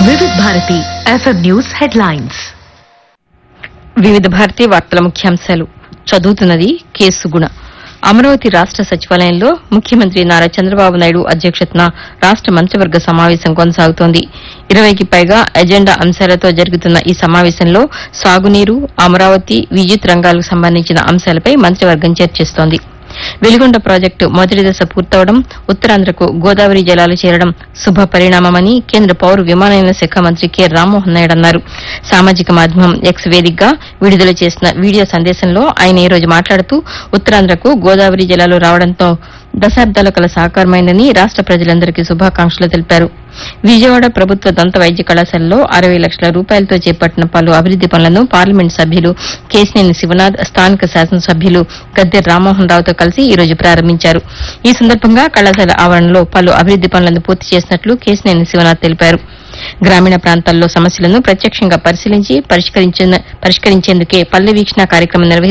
వివిధ Bharati FM news headlines వివిధ భారతీయ వార్తల ముఖ్యాంశాలు చదువుతున్నది కె సుగుణ అమరావతి రాష్ట సచివాలయంలో ముఖ్యమంత్రి నారా చంద్రబాబు నాయుడు అధ్యక్షతన రాష్ట మంత్రివర్గ సమావేశం కొనసాగుతోంది ఇరవైకి పైగా ఎజెండా అంశాలతో జరుగుతున్న ఈ సమావేశంలో సాగునీరు అమరావతి విద్యుత్ రంగాలకు సంబంధించిన అంశాలపై మంత్రివర్గం చర్చిస్తోంది వెలిగొండ ప్రాజెక్టు మొదటి దశ పూర్తవడం ఉత్తరాంధ్రకు గోదావరి జలాలు చేరడం శుభ పరిణామమని కేంద్ర పౌర విమానయాన శాఖ మంత్రి కె రామ్మోహన్ నాయుడు అన్నారు సామాజిక మాధ్యమం ఎక్స్ వేదికగా విడుదల చేసిన వీడియో సందేశంలో ఆయన ఈ రోజు మాట్లాడుతూ ఉత్తరాంధ్రకు గోదావరి జలాలు రావడంతో దశాబ్దాల కల సాకారమైందని రాష్ట ప్రజలందరికీ శుభాకాంక్షలు తెలిపారు విజయవాడ ప్రభుత్వ దంత వైద్య కళాశాలలో అరవై లక్షల రూపాయలతో చేపట్టిన పలు అభివృద్ది పనులను పార్లమెంట్ సభ్యులు కేశినేని శివనాథ్ స్థానిక శాసనసభ్యులు గద్దె రామ్మోహన్ రావుతో కలిసి ఈ రోజు ప్రారంభించారు ఈ సందర్భంగా కళాశాల ఆవరణలో పలు అభివృద్ది పనులను పూర్తి చేసినట్లు కేశినేని శివనాథ్ తెలిపారు గ్రామీణ ప్రాంతాల్లో సమస్యలను ప్రత్యక్షంగా పరిశీలించి పరిష్కరించేందుకే పల్లె వీక్షణ కార్యక్రమం నిర్వహిస్తున్నారు